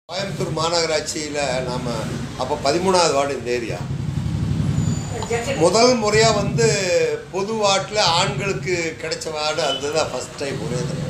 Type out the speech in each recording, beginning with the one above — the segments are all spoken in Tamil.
கோயம்புத்தூர் மாநகராட்சியில் நாம் அப்போ பதிமூணாவது வார்டு இந்த ஏரியா முதல் முறையாக வந்து பொது வார்டில் ஆண்களுக்கு கிடைச்ச வார்டு அதுதான் ஃபஸ்ட் டைம் ஒரே தடவை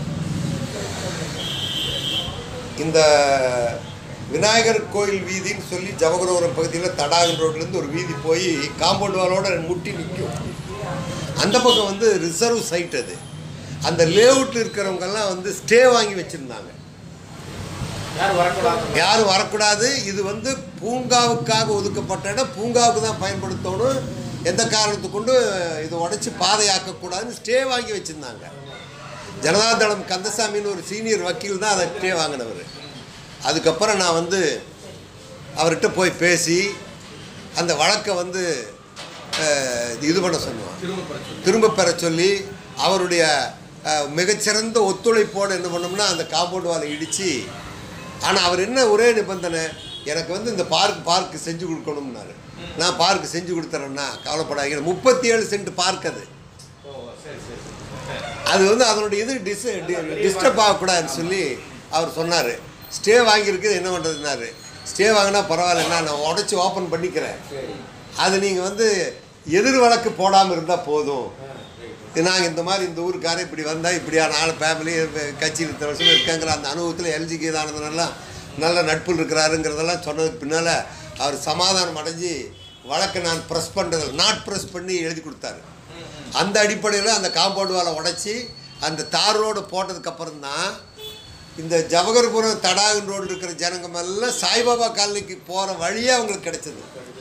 இந்த விநாயகர் கோயில் வீதின்னு சொல்லி ஜவகரபுரம் பகுதியில் தடாகம் ரோட்லேருந்து ஒரு வீதி போய் காம்பவுண்ட் வாலோட முட்டி நிற்கும் அந்த பக்கம் வந்து ரிசர்வ் சைட் அது அந்த லேஅவுட்டில் இருக்கிறவங்கெல்லாம் வந்து ஸ்டே வாங்கி வச்சுருந்தாங்க யாரும் வரக்கூடாது யாரும் வரக்கூடாது இது வந்து பூங்காவுக்காக ஒதுக்கப்பட்ட இடம் பூங்காவுக்கு தான் பயன்படுத்தணும் எந்த காரணத்தை கொண்டு இதை உடைச்சி பாதையாக்கக்கூடாதுன்னு ஸ்டே வாங்கி வச்சுருந்தாங்க ஜனதாதளம் கந்தசாமின்னு ஒரு சீனியர் வக்கீல் தான் அதை ஸ்டே வாங்கினவர் அதுக்கப்புறம் நான் வந்து அவர்கிட்ட போய் பேசி அந்த வழக்கை வந்து அஹ், இது பண்ண சொன்னோம் திரும்ப பிரச்சனை திரும்ப பெற சொல்லி அவருடைய அஹ், மிகச்சிறந்த ஒத்துழைப்போடு என்ன பண்ணோம்னா அந்த காம்பவுண்ட் வாலை இடித்து ஆனால் அவர் என்ன ஒரே நிபந்தனை எனக்கு வந்து இந்த பார்க் பார்க் செஞ்சு கொடுக்கணும்னாரு நான் பார்க் செஞ்சு கொடுத்துறேன்னா கவலைப்படாதீங்க முப்பத்தி ஏழு சென்ட் பார்க் அது ஓ சரி சரி அது வந்து அதனுடைய இது டிஸ் டிஸ்டர்ப் ஆகக்கூடாதுன்னு சொல்லி அவர் சொன்னார் ஸ்டே வாங்கியிருக்குது என்ன பண்ணுறதுனாரு ஸ்டே வாங்கினா பரவாயில்ல நான் உடச்சி ஓப்பன் பண்ணிக்கிறேன் சரி அது நீங்கள் வந்து எதிர் வழக்கு போடாமல் இருந்தால் போதும் ஆ, ரைட். நாங்கள் இந்த மாதிரி இந்த ஊருக்காரர் இப்படி வந்தால் இப்படியா நாலு ஃபேமிலி கட்சியில் இத்தனை வருஷம் இருக்காங்கிற அந்த அனுபவத்தில் எல்ஜி கீதானந்தனெல்லாம் நல்ல நட்புல இருக்கிறாருங்கிறதெல்லாம் சொன்னதுக்கு பின்னால் அவர் சமாதானம் அடைஞ்சு வழக்கை நான் ப்ரெஸ் பண்ணுறதில்ல நாட் ப்ரெஸ் பண்ணி எழுதி கொடுத்தாரு அந்த அடிப்படையில் அந்த காம்பவுண்ட் வாலை உடச்சி அந்த தார் ரோடு போட்டதுக்கப்புறம் தான் இந்த ஜவஹர்புரம் தடாகன் ரோடு இருக்கிற ஜனங்க எல்லாம் சாய்பாபா காலனிக்கு போகிற வழியே அவங்களுக்கு கிடைச்சது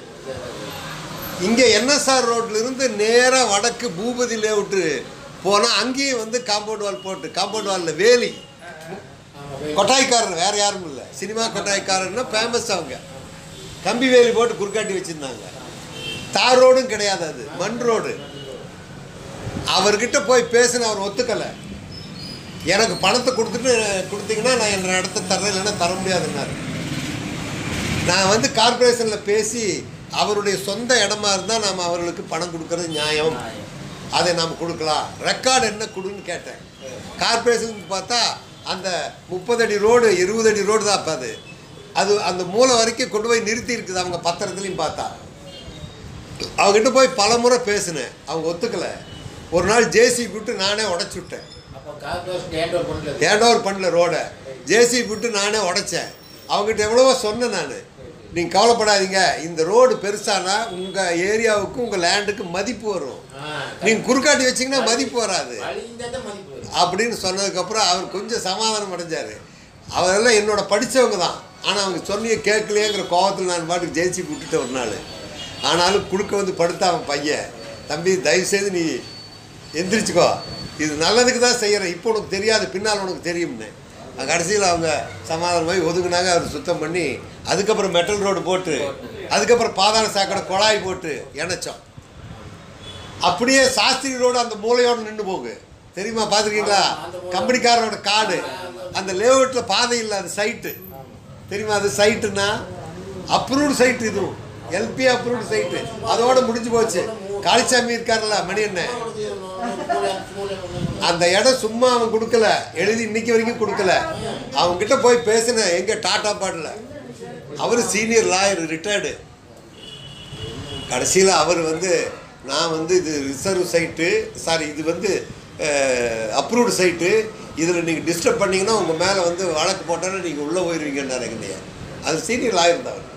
இங்கே என்எஸ்ஆர் ரோட்ல இருந்து நேராக வடக்கு பூபதி லேவுட்டு போனால் அங்கேயும் வந்து காம்பவுண்ட் வால் போட்டு காம்பவுண்ட் வாலில் வேலி ஆமா, ரைட். கொட்டாய்க்காரர் வேறு யாரும் இல்லை சினிமா கொட்டாய்க்காரர்னா ஃபேமஸ் அவங்க கம்பி வேலி போட்டு குறுக்காட்டி வச்சுருந்தாங்க தார் ரோடும் கிடையாது அது மண் ரோடு அவர்கிட்ட போய் பேசின அவர் ஒத்துக்கலை எனக்கு பணத்தை கொடுத்துட்டு கொடுத்தீங்கன்னா நான் என் இடத்த தர்றேன் இல்லைன்னா தர முடியாதுன்னாரு நான் வந்து கார்ப்பரேஷனில் பேசி அவருடைய சொந்த இடமா இருந்தால் நாம் அவர்களுக்கு பணம் கொடுக்கறது நியாயம் அதை நாம் கொடுக்கலாம் ரெக்கார்டு என்ன கொடுன்னு கேட்டேன் கார்ப்பரேஷனுக்கு பார்த்தா அந்த முப்பது அடி ரோடு இருபது அடி ரோடு தான் அப்போ அது அது அந்த மூலை வரைக்கும் கொண்டு போய் நிறுத்தி இருக்குது அவங்க பத்திரத்துலையும் பார்த்தா அவங்ககிட்ட போய் பல முறை பேசினேன் அவங்க ஒத்துக்கலை ஒரு நாள் ஜேசி விட்டு நானே உடச்சி விட்டேன் அப்போ கார்பரேஷன் ஹேண்ட் ஓவர் பண்ணல ஹேண்ட் ஓவர் பண்ணல ரோடை ஜேசி விட்டு நானே உடைச்சேன் அவங்ககிட்ட எவ்வளவோ சொன்னேன் நான் நீங்கள் கவலைப்படாதீங்க இந்த ரோடு பெருசானா உங்கள் ஏரியாவுக்கு உங்கள் லேண்டுக்கு மதிப்பு வரும் நீங்கள் குறுக்காட்டி வச்சிங்கன்னா மதிப்பு வராது வழி இருந்தால் தான் மதிப்பு வரும். அப்படின்னு சொன்னதுக்கப்புறம் அவர் கொஞ்சம் சமாதானம் அடைஞ்சார் அவரெல்லாம் என்னோட படித்தவங்க தான் ஆனால் அவங்க சொன்னிய கேட்கலையேங்கிற கோவத்தில் நான் பாட்டுக்கு ஜெயிச்சு விட்டுட்டு ஒரு நாள் ஆனாலும் குடுக்க வந்து படுத்த அவன் பையன் தம்பி தயவுசெய்து நீ எந்திரிச்சுக்கோ இது நல்லதுக்கு தான் செய்கிறேன் இப்போ உனக்கு தெரியாது பின்னால் உனக்கு தெரியும்னு கடைசியில் அவங்க சமாதானமாகி ஒதுக்குனாங்க அவர் சுத்தம் பண்ணி அதுக்கப்புறம் மெட்டல் ரோடு போட்டு அதுக்கப்புறம் பாதாள சாக்கடை குழாய் போட்டு இணைச்சோம் அப்படியே சாஸ்திரி ரோடு அந்த மூலையோட நின்று போகு தெரியுமா பார்த்துருக்கீங்களா கம்பெனிக்காரனோட காடு அந்த லேஅவுட்டில் பாதை இல்லை அது சைட்டு தெரியுமா அது சைட்டுன்னா அப்ரூவ்டு சைட்டு இதுவும் எல்பி அப்ரூவ்டு சைட்டு அதோட முடிஞ்சு போச்சு காளிசாமி இருக்கார்ல மணி அண்ணன் அந்த இடம் சும்மா அவன் கொடுக்கல எழுதி இன்னைக்கு வரைக்கும் கொடுக்கல அவன்கிட்ட போய் பேசினேன் எங்க டாடா பாடல அவர் சீனியர் லாயர் ரிட்டையர்டு கடைசியில் அவர் வந்து நான் வந்து இது ரிசர்வ் சைட்டு சாரி இது வந்து அப்ரூவ்டு சைட்டு இதில் நீங்கள் டிஸ்டர்ப் பண்ணீங்கன்னா உங்கள் மேலே வந்து வழக்கு போட்டோன்னா நீங்கள் உள்ளே போயிடுவீங்கன்னாரு என்னைய அது சீனியர் லாயர் தான் அவர்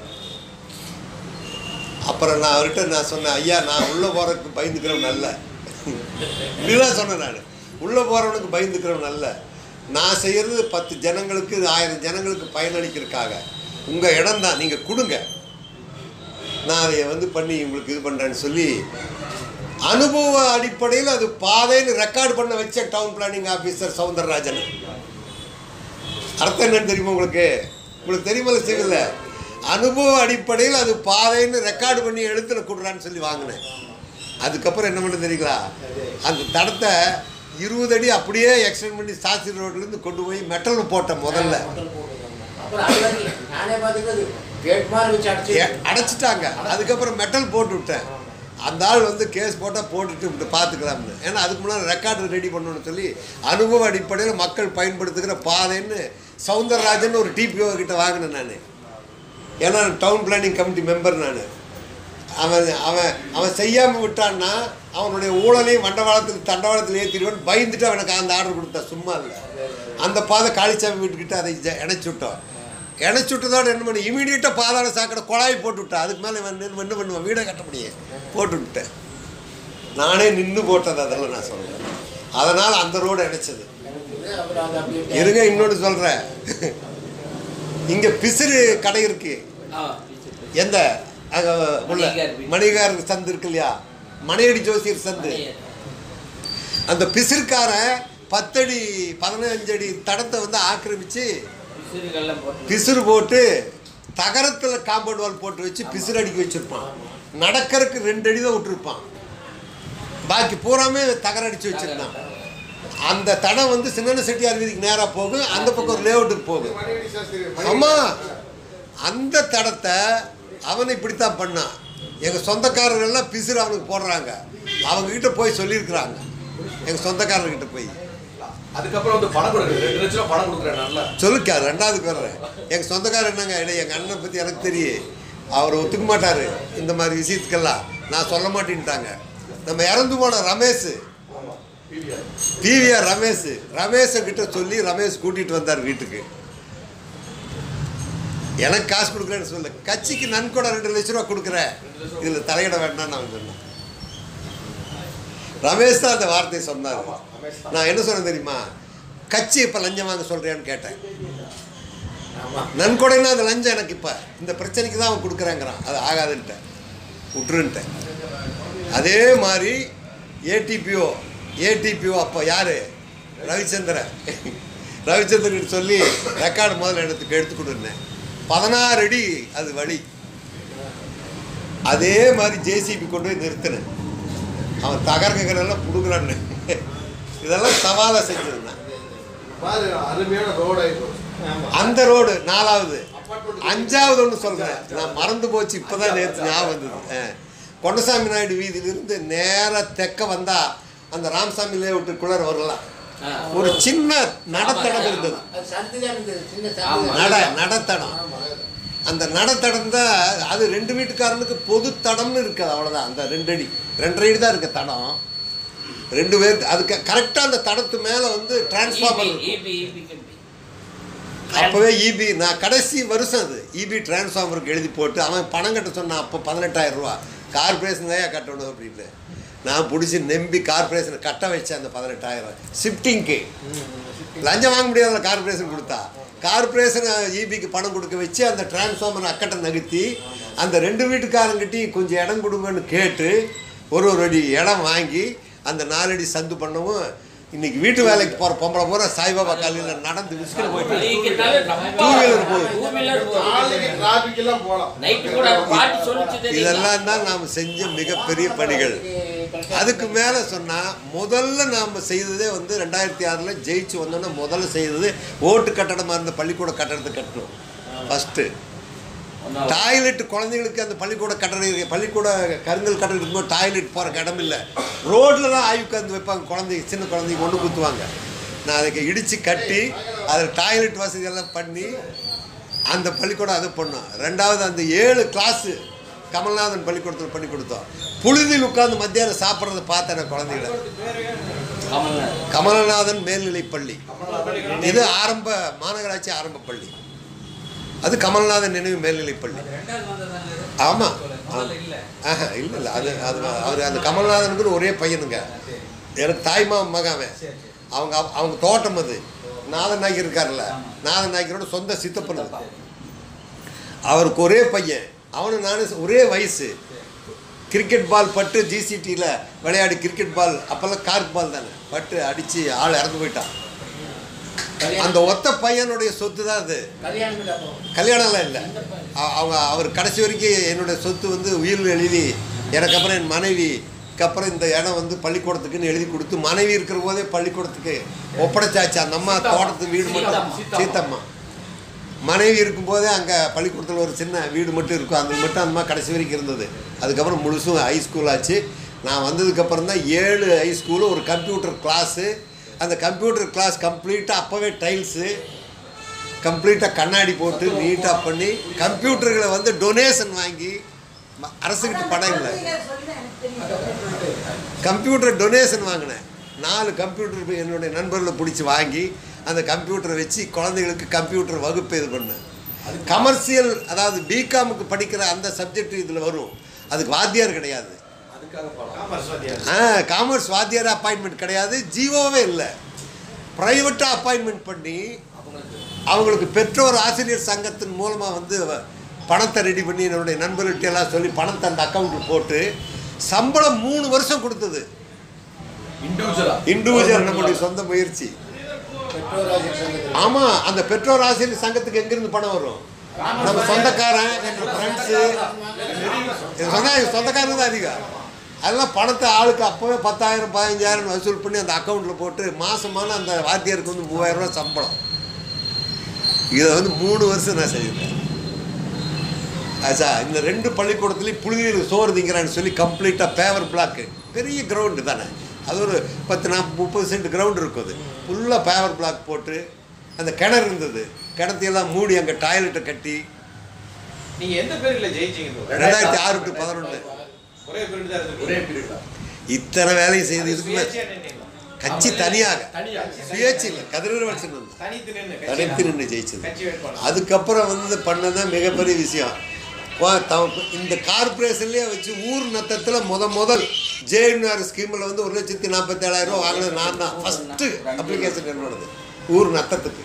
அப்புறம் நான் அவர்கிட்ட நான் சொன்னேன் ஐயா நான் உள்ளே போகிறதுக்கு பயந்துக்கிறவன் நல்ல இப்படிதான் சொன்னேன் நான் உள்ளே போகிறவனுக்கு பயந்துக்கிறவன் நல்ல நான் செய்கிறது பத்து ஜனங்களுக்கு ஆயிரம் ஜனங்களுக்கு பயனளிக்கிறதுக்காக உங்கள் இடம் தான் நீங்கள் கொடுங்க நான் அதை வந்து பண்ணி உங்களுக்கு இது பண்ணுறேன்னு சொல்லி அனுபவ அடிப்படையில் அது பாதைன்னு ரெக்கார்டு பண்ண வச்ச டவுன் பிளானிங் ஆஃபீஸர் சவுந்தரராஜன் அர்த்தம் என்னன்னு தெரியுமா உங்களுக்கு உங்களுக்கு தெரியுமில்ல செய்யல அனுபவ அடிப்படையில் அது பாதைன்னு ரெக்கார்டு பண்ணி எழுத்துல கொடுறான்னு சொல்லி வாங்கினேன் அதுக்கப்புறம் என்ன பண்ண தெரியுங்களா அந்த தடத்தை இருபது அடி அப்படியே எக்ஸ்டெண்ட் பண்ணி சாஸ்திரி ரோட்லேருந்து கொண்டு போய் மெட்டல் போட்டேன் முதல்ல ஹோட்டல் போட்டுருக்காங்க. அப்புறம் அது வரைக்கும் நானே பார்த்துக்கிறது கேட் மாதிரி வச்சு அடிச்சு ஏ- அடைச்சிட்டாங்க அதுக்கப்புறம் மெட்டல் போட்டு விட்டேன் அந்த ஆள் வந்து கேஸ் போட்டால் போட்டுட்டு இப்படி பார்த்துக்கலாம்னு ஏன்னா அதுக்கு முன்னாடி ரெக்கார்டு ரெடி பண்ணணும்னு சொல்லி அனுபவ அடிப்படையில் மக்கள் பயன்படுத்துகிற பாதைன்னு சவுந்தரராஜன் ஒரு டிபிஓ கிட்ட வாங்கினேன் நான் ஏன்னா டவுன் பிளானிங் கமிட்டி மெம்பர் நான் அவன் அவன் அவன் செய்யாமல் விட்டான்னா அவனுடைய ஊழலையும் வண்டவாளத்துக்கு தண்டவாளத்தில் ஏற்றிடுவான் பயந்துட்டு அவனுக்கு அந்த ஆர்டர் கொடுத்தா சும்மா இல்லை அந்த பாதை காளிச்சாமி வீட்டுக்கிட்ட அதை ஜ- இணைச்சு விட்டோம் இணைச்சு விட்டதோட என்ன பண்ணி இமீடியட்டாக பாதாள சாக்கடை குழாய் போட்டு விட்டான் அதுக்கு மேலே இவன் நின்னு என்ன பண்ணுவான் வீடை கட்ட முடியும் போட்டு விட்டேன் நானே நின்று போட்டது அதெல்லாம் நான் சொல்கிறேன் அதனால் அந்த ரோடு இணைச்சது அப்புறம் அது அப்படியே இருங்க இன்னொன்று சொல்கிறேன் இங்கே பிசிறு கடை இருக்கு ஆ, எந்த அங்கே உள்ள மணிகார் வீடு. மணிகார் சந்து இருக்கு இல்லையா மனையடி ஜோசியர் சந்து அந்த பிசிற்காரன் பத்தடி பதினஞ்சு அடி தடத்தை வந்து ஆக்கிரமிச்சு விசிறிகள்லாம் போட்டு பிசிறு போட்டு தகரத்தில் காம்பவுண்ட் வால் போட்டு வச்சு பிசிறு அடிக்க வச்சிருப்பான் நடக்கறதுக்கு ரெண்டு அடி தான் விட்டுருப்பான் பாக்கி பூராமே தகரம் அடிச்சு வச்சிருந்தான் அந்த தடம் வந்து சின்ன செட்டியார் வீதிக்கு நேராக போகும் அந்த பக்கம் ஒரு லேஅவுட்டுக்கு போகும் அம்மா அந்த தடத்தை அவன் இப்படித்தான் பண்ணான் எங்கள் சொந்தக்காரர்கள்லாம் பிசிறு அவனுக்கு போடுறாங்க அவங்கக்கிட்ட போய் சொல்லியிருக்கிறாங்க எங்கள் சொந்தக்காரர்கிட்ட போய் அதுக்கப்புறம் வந்து பணம் கொடுக்குறேன் ரெண்டு லட்சம் ரூபா பணம் கொடுக்குறேன் நல்லா சொல்லுக்கா ரெண்டாவதுக்கு வர்றேன் எங்கள் சொந்தக்காரர் என்னங்க இல்லை எங்கள் அண்ணனை பற்றி எனக்கு தெரியும் அவர் ஒத்துக்க மாட்டார் இந்த மாதிரி விஷயத்துக்கெல்லாம் நான் சொல்ல மாட்டேன்ட்டாங்க நம்ம இறந்து போன ரமேஷ் பிவிஆர் பிவிஆர் ரமேஷ் ரமேஷை கிட்ட சொல்லி ரமேஷ் கூட்டிகிட்டு வந்தார் வீட்டுக்கு எனக்கு காசு கொடுக்குறேன்னு சொல்ல கட்சிக்கு நன்கொடை ரெண்டு லட்ச ரூபா கொடுக்குறேன் இதில் தலையிட வேண்டாம்னு அவன் சொன்னான் ரமேஷ் தான் அந்த வார்த்தையை சொன்னார் நான் என்ன சொன்னேன் தெரியுமா கட்சி இப்போ லஞ்சம் வாங்க சொல்கிறேன்னு கேட்டேன் நன்கொடைன்னா அது லஞ்சம் எனக்கு இப்போ இந்த பிரச்சனைக்கு தான் அவன் கொடுக்குறேங்கிறான் அது ஆகாதுன்ட்டேன் விட்டுருன்ட்டேன் அதே மாதிரி ஏடிபிஓ ஏடிபிஓ அப்போ யார் ரவிச்சந்திரன் ரவிச்சந்திரன் சொல்லி ரெக்கார்டு முதல்ல எடுத்து எடுத்து கொடுன்னேன் பதினாறு அடி அது வழி அதே மாதிரி ஜேசிபி கொண்டு போய் நிறுத்தினேன் அவன் தகர்க்கிறதெல்லாம் பிடுங்குறான்னு இதெல்லாம் சவாலாக செஞ்சிருந்தான் பாரு அருமையான ரோடு ஆயிடும் அந்த ரோடு நாலாவது அஞ்சாவது ஒன்று சொல்கிறேன் நான் மறந்து போச்சு இப்போதான் நேற்று ஞாபகம் வந்தது ஆ. கொண்டசாமி நாயுடு வீதியிலிருந்து நேராக தெக்க வந்தால் அந்த ராமசாமி லேவுட்டுக்குள்ளே வரலாம் ஆ. ஒரு சின்ன நடத்தடம் இருந்தது அது சந்து தான் இருந்தது சின்ன ஆமா. சந்து நட நடத்தடம் அந்த நடத்தடம் தான் அது ரெண்டு வீட்டுக்காரனுக்கு பொது தடம்னு இருக்குது அவ்வளோதான் அந்த ரெண்டு அடி ரெண்டரை அடி தான் இருக்கு தடம் ரெண்டு பேருக்கு அதுக்கு கரெக்டாக அந்த தடத்து மேலே வந்து டிரான்ஸ்ஃபார்மர் EB, EB, EB கம்பி. அப்போவே இபி நான் கடைசி வருஷம் அது இபி டிரான்ஸ்ஃபார்மருக்கு எழுதி போட்டு அவன் பணம் கட்ட சொன்னான் அப்போ பதினெட்டாயிரம் ரூபா கார்பரேஷன் தான் கட்டணும் அப்படின்னு நான் பிடிச்சி நம்பி கார்பரேஷனை கட்ட வச்சேன் அந்த பதினெட்டாயிரம் ஷிஃப்டிங்க்கு லஞ்சம் வாங்க முடியாதுல கார்பரேஷன் கொடுத்தா கார்பரேஷன் இபிக்கு பணம் கொடுக்க வச்சு அந்த டிரான்ஸ்ஃபார்மர் அக்கட்டை நகர்த்தி அந்த ரெண்டு வீட்டுக்காரங்கிட்டையும் கொஞ்சம் இடம் கொடுங்கன்னு கேட்டு ஒரு ஒரு அடி இடம் வாங்கி அந்த நாலடி சந்து பண்ணவும் இன்னைக்கு வீட்டு வேலைக்கு போகிற பொம்பளை பூரா சாய்பாபா காலையில் நடந்து விசில் போயிட்டு வலிக்குதுனால ரொம்ப Two wheeler போகுது. two wheeler போகுது. நாளைக்கு டிராபிக் எல்லாம் போகலாம் நைட்டு கூட பாட்டு சொல்லிச்சு தெரியுமா? இதெல்லாம் தான் நாம் செஞ்ச மிகப்பெரிய பணிகள் அதுக்கு மேலே சொன்னால் முதல்ல நாம் செய்ததே வந்து ரெண்டாயிரத்தி ஆறில் ஜெயிச்சு வந்தோன்னே முதல்ல செய்தது ஓட்டு கட்டடமாக இருந்த பள்ளிக்கூட கட்டடத்தை கட்டணும் ஃபஸ்ட்டு ஒண்ணாவது. டாய்லெட் குழந்தைங்களுக்கு அந்த பள்ளிக்கூட கட்டடம் இருக்கு பள்ளிக்கூட கருங்கல் கட்டடம் இருக்கும்போது டாய்லெட் போகிற இடம் இல்லை ரோட்டில் தான் ஆய்வு உட்காந்து வைப்பாங்க குழந்தைங்க சின்ன குழந்தைங்க ஒன்று குத்துவாங்க நான் அதுக்கு இடித்து கட்டி அதில் டாய்லெட் வசதியெல்லாம் பண்ணி அந்த பள்ளிக்கூடம் அது பண்ணோம் ரெண்டாவது அந்த ஏழு கிளாஸு கமல்நாதன் பள்ளிக்கூடத்தில் பண்ணி கொடுத்தோம் புழுதியில் உட்காந்து மத்தியானம் சாப்பிட்றத பார்த்தேன் நான் குழந்தைகளை கமல்நாத். கமலநாதன் மேல்நிலைப் பள்ளி இது ஆரம்ப மாநகராட்சி ஆரம்ப பள்ளி அது கமல்நாதன் நினைவு மேல்நிலைப் பள்ளி ஆமாம் ஆஹா இல்லை இல்லை அது அது அவர் அந்த கமல்நாதனுக்கு ஒரே பையனுங்க எனக்கு தாய்மா மகாவன் அவங்க அவங்க தோட்டம் அது நாதன் நாயக்கர் இருக்கார்ல நாதன் நாயக்கரோட சொந்த சித்தப்பன் அது. அவருக்கு ஒரே பையன் அவனு நானும் ஒரே வயசு கிரிக்கெட் பால் பட்டு ஜிசிடியில் விளையாடி கிரிக்கெட் பால் அப்போல்லாம் கார்க் பால் தானே பட்டு அடித்து ஆள் இறந்து போயிட்டான் அந்த ஒத்த பையனுடைய சொத்து தான் அது கல்யாணம் இல்லை அப்போ கல்யாணம்லாம் இல்லை அ- அவங்க அவர் கடைசி வரைக்கும் என்னுடைய சொத்து வந்து உயிரில் எழுதி எனக்கு அப்புறம் என் மனைவிக்கு அப்புறம் இந்த இடம் வந்து பள்ளிக்கூடத்துக்குன்னு எழுதி கொடுத்து மனைவி இருக்கிற போதே பள்ளிக்கூடத்துக்கு ஒப்படைச்சாச்சு அந்த அம்மா தோட்டத்து வீடு மட்டும் சீத்தம்மா. சீத்தம்மா மனைவி இருக்கும்போதே அங்கே பள்ளிக்கூடத்தில் ஒரு சின்ன வீடு மட்டும் இருக்கும் அது மட்டும் அந்த மாதிரி கடைசி வரைக்கும் இருந்தது அதுக்கப்புறம் முழுசும் ஹை ஸ்கூல் ஆச்சு நான் வந்ததுக்கப்புறம் தான் ஏழு ஹை ஸ்கூலு ஒரு கம்ப்யூட்டர் கிளாஸு அந்த கம்ப்யூட்டர் கிளாஸ் கம்ப்ளீட்டாக அப்போவே டைல்ஸு கம்ப்ளீட்டாக கண்ணாடி போட்டு நீட்டாக பண்ணி கம்ப்யூட்டர்களை வந்து டொனேஷன் வாங்கி ம- அரசுக்கிட்ட படம் இல்லை கம்ப்யூட்டர் டொனேஷன் வாங்கினேன் நாலு கம்ப்யூட்டர் போய் என்னுடைய நண்பர்களை பிடிச்சி வாங்கி அந்த கம்ப்யூட்டரை வச்சு குழந்தைகளுக்கு கம்ப்யூட்டர் வகுப்பு இது பண்ணேன் கமர்ஷியல் அதாவது பிகாமுக்கு படிக்கிற அந்த சப்ஜெக்ட் இதில் வரும் அதுக்கு வாத்தியார் கிடையாது அதுக்காக படம் காமர்ஸ் வாத்தியார் ஆ காமர்ஸ் வாத்தியார் அப்பாயின்மெண்ட் கிடையாது ஜீவோவே இல்லை ப்ரைவேட்டாக அப்பாயின்மெண்ட் பண்ணி அவங்களுக்கு அவங்களுக்கு பெற்றோர் ஆசிரியர் சங்கத்தின் மூலமாக வந்து பணத்தை ரெடி பண்ணி என்னுடைய நண்பர்கிட்ட எல்லாம் சொல்லி பணத்தை அந்த அக்கௌண்ட்டில் போட்டு சம்பளம் மூணு வருஷம் கொடுத்தது இண்டிவிஜுவலா இண்டிவிஜுவல் நம்முடைய சொந்த முயற்சி பெற்றோர் ஆசிரியர் சங்கத்தில் ஆமாம் அந்த பெற்றோர் ஆசிரியர் சங்கத்துக்கு எங்கேருந்து பணம் வரும் நம்ம சொந்தக்காரன் எங்கள் ஃப்ரெண்ட்ஸு சொன்னால் சொந்தக்காரங்க தான் அதிகம் அதெல்லாம் பணத்தை ஆளுக்கு அப்போவே பத்தாயிரம் பதினஞ்சாயிரம் வசூல் பண்ணி அந்த அக்கௌண்ட்டில் போட்டு மாதமான அந்த வாத்தியாருக்கு வந்து மூவாயிரம் ரூபாய் சம்பளம் இதை வந்து மூணு வருஷம் நான் செய்தேன் ஆச்சா இந்த ரெண்டு பள்ளிக்கூடத்துலேயும் புழுதியில் சோறு திங்கிறான்னு சொல்லி கம்ப்ளீட்டாக பேவர் பிளாக்கு பெரிய கிரவுண்டு தானே அது ஒரு பத்து நாற்பது முப்பது சென்ட் கிரவுண்ட் இருக்கும் அது ஃபுல்லாக பேவர் பிளாக் போட்டு அந்த கிணறு இருந்தது கிணத்தையெல்லாம் மூடி அங்கே டாய்லெட்டை கட்டி நீங்க எந்த பேர்ல ஜெயிச்சீங்க bro? ரெண்டாயிரத்தி ஆறு டு பதினொன்று ஒரே பேர் தான் ஒரே இருந்தீங்க பீரியட் தான் இத்தனை வேலையும் செய்து இதுக்கு மேல சுயேட்சையா நின்னீங்களா? கட்சி தனியாக தனியா சுயேட்சை இல்லை கதிரவன் சின்னம் தனித்து நின்னு தனித்து கட்சி நின்று ஜெயிச்சது கட்சி வேட்பாளர் அதுக்கப்புறம் வந்து பண்ணதான் மிகப்பெரிய விஷயம் வா- த- இந்த கார்பரேஷன்லேயே வச்சு ஊர் நத்தத்தில் முத முதல் ஜேஎன்ஆர் ஸ்கீமில் வந்து ஒரு லட்சத்தி நாற்பத்தேழாயிரம் ரூபா வாங்கினது நான் தான் ஃபஸ்ட்டு அப்ளிகேஷன் என்னோடது ஊர் நத்தத்துக்கு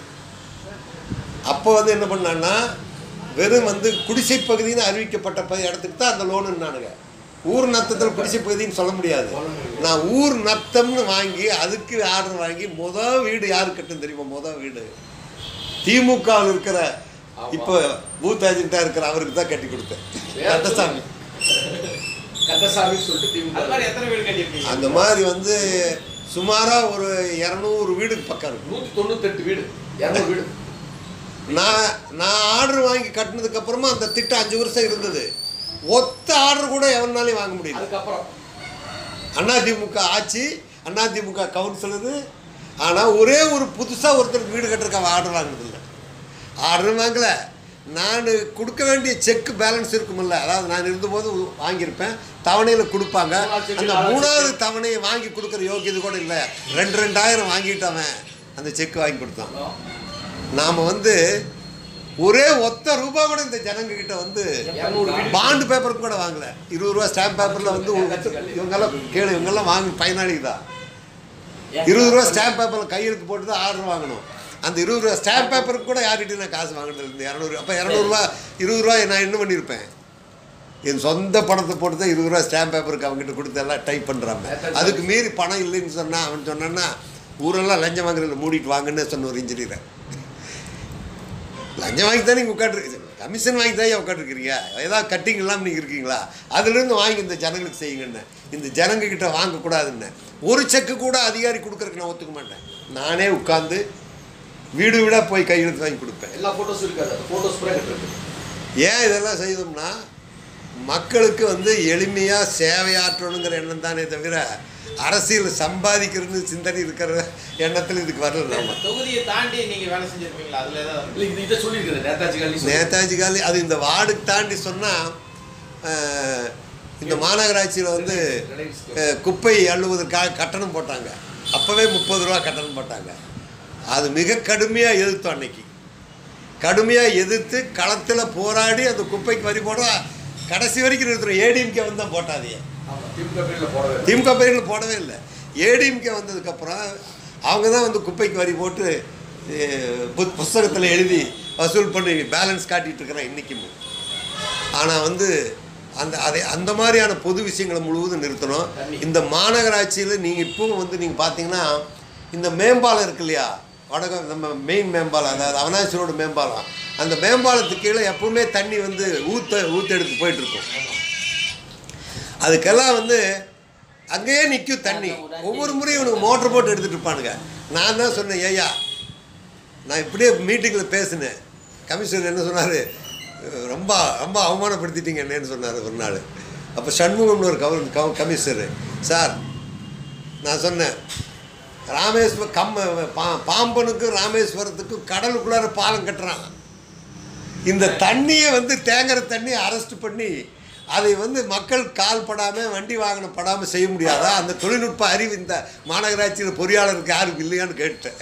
அப்போ வந்து என்ன பண்ணான்னா வெறும் வந்து குடிசை பகுதின்னு அறிவிக்கப்பட்ட ப- இடத்துக்கு தான் அந்த லோனுன்னானுங்க ஊர் நத்தத்தில் குடிசை பகுதின்னு சொல்ல முடியாது நான் ஊர் நத்தம்னு வாங்கி அதுக்கு ஆர்டர் வாங்கி மொதல் வீடு யாரு கட்டும் தெரியுமா மொதல் வீடு திமுகவில் இருக்கிற இப்போ பூத் ஏஜென்ட்டாக இருக்கிற அவருக்கு தான் கட்டி கொடுத்தேன் கந்தசாமி கந்தசாமின்னு சொல்லிட்டு அது மாதிரி திமுக எத்தனை வீடு கட்டியிருக்கீங்க அந்த மாதிரி வந்து சுமாராக ஒரு இரநூறு வீடுக்கு பக்கம் இருக்கும் நூத்தி தொண்ணூத்தெட்டு வீடு இரநூறு வீடு நான் நான் ஆர்டர் வாங்கி கட்டினதுக்கு அப்புறமா அந்த திட்டம் அஞ்சு வருஷம் இருந்தது ஒத்த ஆர்டர் கூட எவனாலையும் வாங்க முடியல அதுக்கப்புறம் அதிமுக ஆட்சி அதிமுக கவுன்சிலரு ஆனால் ஒரே ஒரு புதுசாக ஒருத்தருக்கு வீடு கட்டுறதுக்கு அவன் ஆர்டர் வாங்கினதில்லை ஆர்டர் வாங்கல நான் கொடுக்க வேண்டிய செக் பேலன்ஸ் இருக்குமில்ல அதாவது நான் இருந்தபோது வாங்கியிருப்பேன் தவணையில் கொடுப்பாங்க மூணாவது check, அந்த நாலாவது மூணாவது தவணையை வாங்கி கொடுக்குற யோகியது கூட இல்லை ரெண்டு ரெண்டாயிரம் வாங்கிட்டவன் அந்த செக் வாங்கி கொடுத்தான் நாம் வந்து ஒரே ஒத்த ரூபா கூட இந்த ஜனங்க கிட்ட வந்து இரநூறு வீடு பாண்டு பேப்பருக்கு கூட வாங்கல இருபது ரூபா ஸ்டாம்ப் பேப்பரில் வந்து இவங்கெல்லாம் கேளு இவங்கெல்லாம் வாங்கி பயனாளி தான் இருபது ரூபா ஸ்டாம்ப் பேப்பரில் கையெழுத்து போட்டு தான் ஆர்டர் வாங்கணும் அந்த இருபது ரூபா ஸ்டாம்ப் பேப்பருக்கு கூட யார்கிட்டையும் நான் காசு வாங்கினது இருந்து இரநூறு அப்போ இரநூறுவா இருபது ரூபா நான் என்ன பண்ணியிருப்பேன் என் சொந்த பணத்தை போட்டு தான் இருபது ரூபா ஸ்டாம்ப் பேப்பருக்கு அவங்ககிட்ட கொடுத்து எல்லாம் டைப் பண்ணுறாங்க அதுக்கு மீறி பணம் இல்லைன்னு சொன்னால் அவன் சொன்னான்னா ஊரெல்லாம் லஞ்சம் வாங்குறதுல மூடிட்டு வாங்கன்னு சொன்ன ஒரு இன்ஜினியரை லஞ்சம் வாங்கி தான் நீங்கள் உட்காந்துருக்கு கமிஷன் வாங்கி தான் உட்காந்துருக்கிறீங்க ஏதாவது கட்டிங் இல்லாமல் நீங்கள் இருக்கீங்களா அதுலேருந்து வாங்கி இந்த ஜனங்களுக்கு செய்யுங்கன்னு இந்த ஜனங்க கிட்ட வாங்கக்கூடாதுன்னு ஒரு செக்கு கூட அதிகாரி கொடுக்கறதுக்கு நான் ஒத்துக்க மாட்டேன் நானே உட்காந்து வீடு வீடாக போய் கையெழுத்து வாங்கி கொடுப்பேன் எல்லா போட்டோஸும் இருக்காது அந்த போட்டோஸ் கூட என்கிட்ட இருக்கு ஏன் இதெல்லாம் செய்தோம்னா மக்களுக்கு வந்து எளிமையாக சேவையாற்றணுங்கிற எண்ணம் தானே தவிர அரசியல் சம்பாதிக்கிறதுன்னு சிந்தனை இருக்கிற எண்ணத்தில் இதுக்கு வரல நம்ம தொகுதியை தாண்டி நீங்க வேலை செஞ்சிருப்பீங்களா அதுல ஏதாவது இல்லை இது இதை சொல்லியிருக்கிறேன் நேதாஜி காலனி சொல்லி- நேதாஜி காலி அது இந்த வார்டுக்கு தாண்டி சொன்னால் இந்த மாநகராட்சியில் வந்து அஹ், குப்பை அள்ளுவதற்காக கட்டணம் போட்டாங்க அப்போவே முப்பது ரூபா கட்டணம் போட்டாங்க அது மிக கடுமையாக எதிர்த்தோம் அன்னைக்கு கடுமையாக எதிர்த்து களத்தில் போராடி அந்த குப்பைக்கு வரி போட கடைசி வரைக்கும் நிறுத்துறோம் ஏடிஎம்கே வந்து தான் போட்டாதே ஆமா, திமுக பேர்ல போடவே இல்லை. திமுக பேரில் போடவே இல்லை ஏடிஎம்கே வந்ததுக்கப்புறம் அவங்க தான் வந்து குப்பைக்கு வரி போட்டு புஸ்தகத்தில் எழுதி வசூல் பண்ணி பேலன்ஸ் காட்டிட்டு இருக்கிறேன் இன்றைக்கும் ஆனால் வந்து அந்த அதை அந்த மாதிரியான பொது விஷயங்களை முழுவதும் நிறுத்தணும் இந்த மாநகராட்சியில் நீங்கள் இப்பவும் வந்து நீங்கள் பார்த்தீங்கன்னா இந்த மேம்பாலம் இருக்கு இல்லையா வடக நம்ம மெயின் மேம்பாலம் அதாவது அவனாசி ரோடு மேம்பாலம் அந்த மேம்பாலத்துக்கு கீழே எப்பவுமே தண்ணி வந்து ஊத்த ஊத்தெடுத்து போயிட்டுருக்கும் அதுக்கெல்லாம் வந்து அங்கேயே நிற்கும் தண்ணி ஒவ்வொரு முறையும் இவனுக்கு மோட்டர் போட்டு எடுத்துகிட்டு இருப்பானுங்க நான் தான் சொன்னேன் ஐயா நான் இப்படியே மீட்டிங்கில் பேசினேன் கமிஷனர் என்ன சொன்னார் ரொம்ப ரொம்ப அவமானப்படுத்திட்டீங்க என்னன்னு சொன்னார் ஒரு நாள் அப்போ சண்முகம்னு ஒரு கவர் கவ கமிஷனர் சார் நான் சொன்னேன் ராமேஸ்வர கம்ம பா பாம்பனுக்கும் ராமேஸ்வரத்துக்கும் கடலுக்குள்ளார பாலம் கட்டுறான் இந்த தண்ணியை வந்து தேங்குற தண்ணியை அரெஸ்ட் பண்ணி அதை வந்து மக்கள் கால் படாமல் வண்டி வாகனம் படாமல் செய்ய முடியாதா அந்த தொழில்நுட்ப அறிவு இந்த மாநகராட்சியில் பொறியாளருக்கு யாருக்கு இல்லையான்னு கேட்டேன்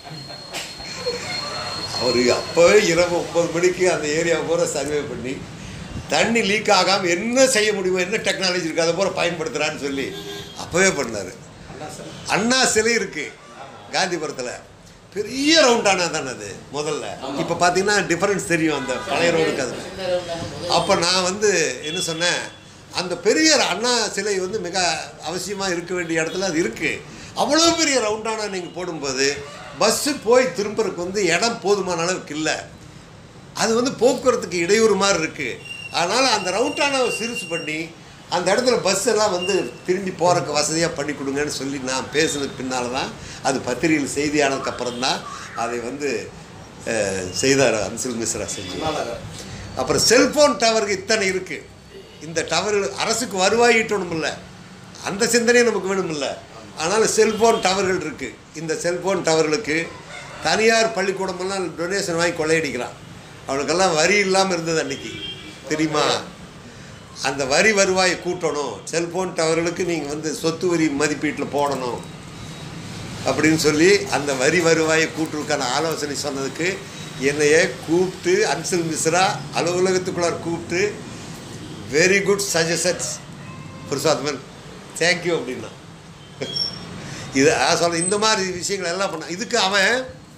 அவர் அப்போவே இரவு ஒம்பது மணிக்கு அந்த ஏரியா பூரா சர்வே பண்ணி தண்ணி லீக் ஆகாமல் என்ன செய்ய முடியுமோ என்ன டெக்னாலஜி இருக்குது அதை பூரா பயன்படுத்துகிறான்னு சொல்லி அப்போவே பண்ணார் அண்ணா சிலை இருக்குது காந்திபுரத்தில் பெரிய ரவுண்டானா தானே அது முதல்ல இப்போ பார்த்தீங்கன்னா டிஃபரன்ஸ் தெரியும் அந்த பழைய ரோடுக்கு அது அப்போ நான் வந்து என்ன சொன்னேன் அந்த பெரிய அண்ணா சிலை வந்து மிக அவசியமாக இருக்க வேண்டிய இடத்துல அது இருக்குது அவ்வளோ பெரிய ரவுண்டானா நீங்கள் போடும்போது பஸ்ஸு போய் திரும்புறதுக்கு வந்து இடம் போதுமான அளவுக்கு இல்லை அது வந்து போக்குவரத்துக்கு இடையூறு மாதிரி இருக்குது அதனால் அந்த ரவுண்டானாவை சிறுசு பண்ணி அந்த இடத்துல பஸ் எல்லாம் வந்து திரும்பி போகிறக்கு வசதியாக பண்ணி கொடுங்கன்னு சொல்லி நான் பேசுனதுக்கு பின்னால் தான் அது பத்திரிகையில் செய்தியானதுக்கு அப்புறம் தான் அதை வந்து அஹ், செய்தார் அன்சில் மிஸ்ரா செஞ்சு அப்புறம் செல்போன் டவருக்கு இத்தனை இருக்குது இந்த டவர் அரசுக்கு வருவாய் ஈட்டணுமில்ல அந்த சிந்தனையும் நமக்கு வேணுமில்ல அதனால் செல்போன் டவர்கள் இருக்குது இந்த செல்போன் டவர்களுக்கு தனியார் பள்ளிக்கூடமெல்லாம் டொனேஷன் வாங்கி கொள்ளையடிக்கிறான் அவனுக்கெல்லாம் வரி இல்லாமல் இருந்தது அன்னைக்கு தெரியுமா அந்த வரி வருவாயை கூட்டணும் செல்போன் டவர்களுக்கு நீங்கள் வந்து சொத்து வரி மதிப்பீட்டில் போடணும் அப்படின்னு சொல்லி அந்த வரி வருவாயை கூட்டுறதுக்கான ஆலோசனை சொன்னதுக்கு என்னையே கூப்பிட்டு அன்சில் மிஸ்ரா அலுவலகத்துக்குள்ளார கூப்பிட்டு very good suggestions Purushothaman thank you அப்படின்னா இது அதான் சொல்ல இந்த மாதிரி விஷயங்கள் எல்லாம் பண்ண இதுக்கு அவன்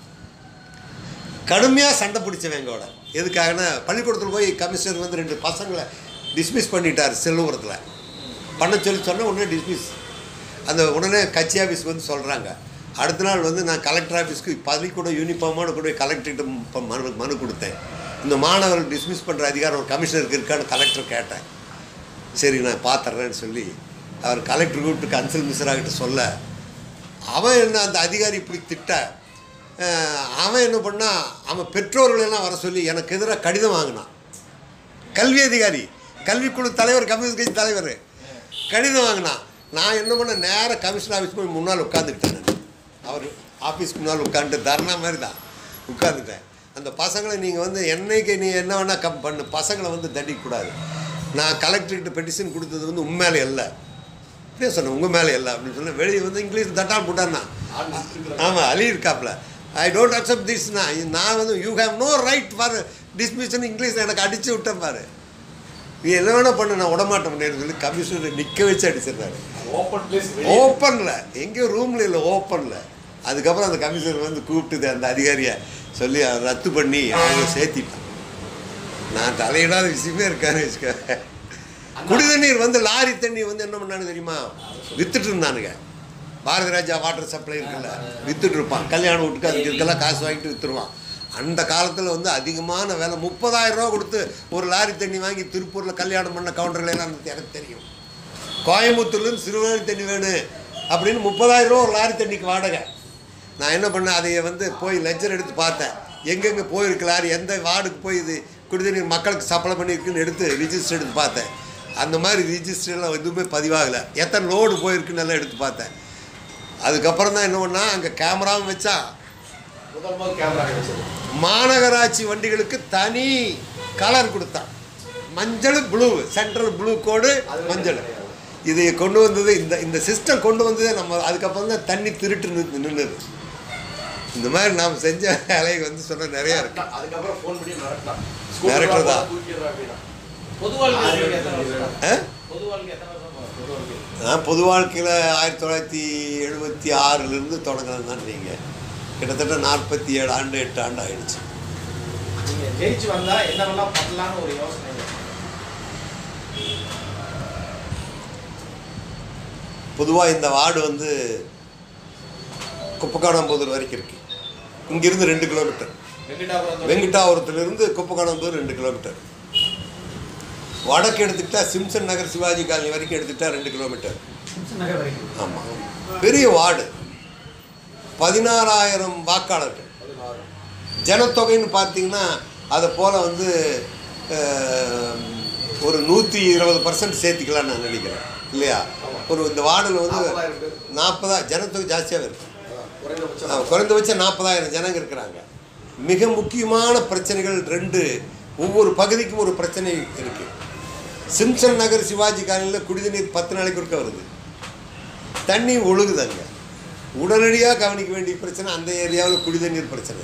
கடுமையாக சண்டை பிடிச்சவன் எங்களோட எதுக்காகனா பள்ளிக்கூடத்தில் போய் கமிஷனர் வந்து ரெண்டு பசங்களை டிஸ்மிஸ் பண்ணிட்டார் செல்லுபுரத்தில் பண்ண சொல்லி சொன்னால் உடனே டிஸ்மிஸ் அந்த உடனே கட்சி ஆஃபீஸ்க்கு வந்து சொல்கிறாங்க அடுத்த நாள் வந்து நான் கலெக்டர் ஆஃபீஸ்க்கு பள்ளிக்கூட யூனிஃபார்மோட கூட போய் கலெக்டர்கிட்ட இப்போ மனு மனு கொடுத்தேன் இந்த மாணவர்கள் டிஸ்மிஸ் பண்ணுற அதிகாரம் ஒரு கமிஷனருக்கு இருக்கான்னு கலெக்டர் கேட்டேன் சரி நான் பார்த்துட்றேன்னு சொல்லி அவர் கலெக்டர் கூப்பிட்டு கன்சல் மிஸ்ராகிட்ட சொல்ல அவன் என்ன அந்த அதிகாரி இப்படி திட்ட அஹ், அவன் என்ன பண்ணா அவன் பெற்றோர்களெல்லாம் வர சொல்லி எனக்கு எதிராக கடிதம் வாங்கினான் கல்வி அதிகாரி கல்விக்குழு தலைவர் கம்யூனிஸ்ட் கட்சி தலைவர் கடிதம் வாங்கினான் நான் என்ன பண்ண நேராக கமிஷன் ஆஃபீஸ் போய் முன்னால் உட்காந்துக்கிட்டேன் நான் அவர் ஆஃபீஸ்க்கு முன்னால் உட்காந்துட்டு தர்ணா மாதிரி தான் உட்காந்துட்டேன் அந்த பசங்களை நீங்கள் வந்து என்னைக்கு நீ என்ன வேணால் கம் பண்ணு பசங்களை வந்து தண்டிக்கக்கூடாது நான் கலெக்டர்கிட்ட பெட்டிஷன் கொடுத்தது வந்து உண்மையில இல்லை அப்படியே சொன்னேன் உங்கள் மேலே இல்லை அப்படின்னு சொன்னேன் வெளியே வந்து இங்கிலீஷ் தட்டால் போட்டான்னா ஆமாம் அலி இருக்காப்புல ஐ டோன்ட் அக்செப்ட் திஸ் நான் நான் வந்து you have no right for dismission English எனக்கு அடித்து விட்டேன் பாரு நீ என்ன வேணா பண்ணு நான் விடமாட்டேன் சொல்லி கமிஷனர் நிற்க வச்சு அடிச்சிடுறாரு ஓப்பன் பிளேஸ் ஓப்பனில் எங்கேயோ ரூமில் இல்லை ஓப்பனில் அதுக்கப்புறம் அந்த கமிஷனர் வந்து கூப்பிட்டு அந்த அதிகாரியை சொல்லி அதை ரத்து பண்ணி அவங்க சேர்த்திட்டான் நான் தலையிடாத விஷயமே இருக்கான்னு வச்சுக்க குடி தண்ணீர் வந்து லாரி தண்ணி வந்து என்ன பண்ணானு தெரியுமா வித்துட்டு இருந்தானுங்க பாரதி ராஜா வாட்டர் சப்ளை இருக்குல்ல வித்துட்டு இருப்பான் கல்யாணம் வீட்டுக்கு அதுக்கு இதுக்கெல்லாம் காசு வாங்கிட்டு வித்துருவான் அந்த காலத்தில் வந்து அதிகமான விலை முப்பதாயிரம் ரூபா கொடுத்து ஒரு லாரி தண்ணி வாங்கி திருப்பூரில் கல்யாணம் பண்ண கவுண்டர்கள் எல்லாம் எனக்கு தெரியும் கோயம்புத்தூர்லேருந்து சிறுவாணி தண்ணி வேணும் அப்படின்னு முப்பதாயிரம் ரூபா ஒரு லாரி தண்ணிக்கு வாடகை நான் என்ன பண்ணேன் அதை வந்து போய் லெஜர் எடுத்து பார்த்தேன் எங்கெங்கே போயிருக்கு லாரி எந்த வார்டுக்கு போய் இது குடிதண்ணீர் மக்களுக்கு சப்ளை பண்ணியிருக்குன்னு எடுத்து ரிஜிஸ்டர் எடுத்து பார்த்தேன் அந்த மாதிரி ரிஜிஸ்டர்லாம் எதுவுமே பதிவாகலை எத்தனை லோடு போயிருக்குன்னு எல்லாம் எடுத்து பார்த்தேன் அதுக்கப்புறம் தான் என்ன பண்ணா அங்கே கேமராவும் வச்சா முதல் முதல் கேமரா வச்சது மாநகராட்சி வண்டிகளுக்கு தனி கலர் கொடுத்தான் மஞ்சள் ப்ளூ சென்ட்ரல் ப்ளூ கோடு மஞ்சள் இதை கொண்டு வந்தது இந்த இந்த சிஸ்டம் கொண்டு வந்ததே நம்ம அதுக்கப்புறம் தான் தண்ணி திருட்டு நின்று நின்றுது இந்த மாதிரி நாம் செஞ்ச வேலையை வந்து சொன்ன நிறையா இருக்கு அதுக்கப்புறம் ஃபோன் பண்ணி மிரட்டலாம் மிரட்டுறதா? தூக்கிடுறா அப்படின்னா பொது வாழ்க்கை உங்களுக்கு எத்தனை வருஷம் ஆ? பொது வாழ்க்கை எத்தனை வருஷம் போகும்? பொது வாழ்க்கை நான் பொது வாழ்க்கையில் ஆயிரத்தி தொள்ளாயிரத்தி எழுபத்தி ஆறிலிருந்து தொடங்கினது தான் நீங்கள் கிட்டத்தட்ட நாற்பத்தி ஏழு ஆண்டு எட்டு ஆண்டு ஆயிடுச்சு நீங்க ஜெயிச்சு வந்தா என்னவெல்லாம் பண்ணலாம்னு ஒரு யோசனை பொதுவாக இந்த வார்டு வந்து குப்பக்கானம்புதூர் வரைக்கும் இருக்கு இங்கிருந்து ரெண்டு கிலோமீட்டர் வெங்கடாபுரம் வெங்கடாபுரத்துலேருந்து குப்பக்கானம்புதூர் ரெண்டு கிலோமீட்டர் வடக்கு எடுத்துக்கிட்டா சிம்சன் நகர் சிவாஜி காலனி வரைக்கும் எடுத்துக்கிட்டா ரெண்டு கிலோமீட்டர் ஆமாம் பெரிய வார்டு பதினாறாயிரம் வாக்காளர்கள் ஜனத்தொகைன்னு பார்த்தீங்கன்னா அதை போல் வந்து அஹ், ஒரு நூற்றி இருபது பர்சன்ட் சேர்த்திக்கலாம்னு நான் நினைக்கிறேன் இல்லையா ஒரு இந்த வார்டில் வந்து நாற்பதாயிரம் பேர். நாற்பதா ஜனத்தொகை ஜாஸ்தியாக இருக்கு குறைந்தபட்சம் ஆ, குறைந்தபட்சம் நாற்பதாயிரம் ஜனங்க இருக்கிறாங்க மிக முக்கியமான பிரச்சனைகள் ரெண்டு ஒவ்வொரு பகுதிக்கும் ஒரு பிரச்சனை இருக்கு சிம்சன் நகர் சிவாஜி காலனியில் குடிநீர் பத்து நாளைக்கு ஒருக்க வருது தண்ணி ஒழுகுது அங்கே உடனடியாக கவனிக்க வேண்டிய பிரச்சனை அந்த ஏரியாவில் குடிதண்ணீர் பிரச்சனை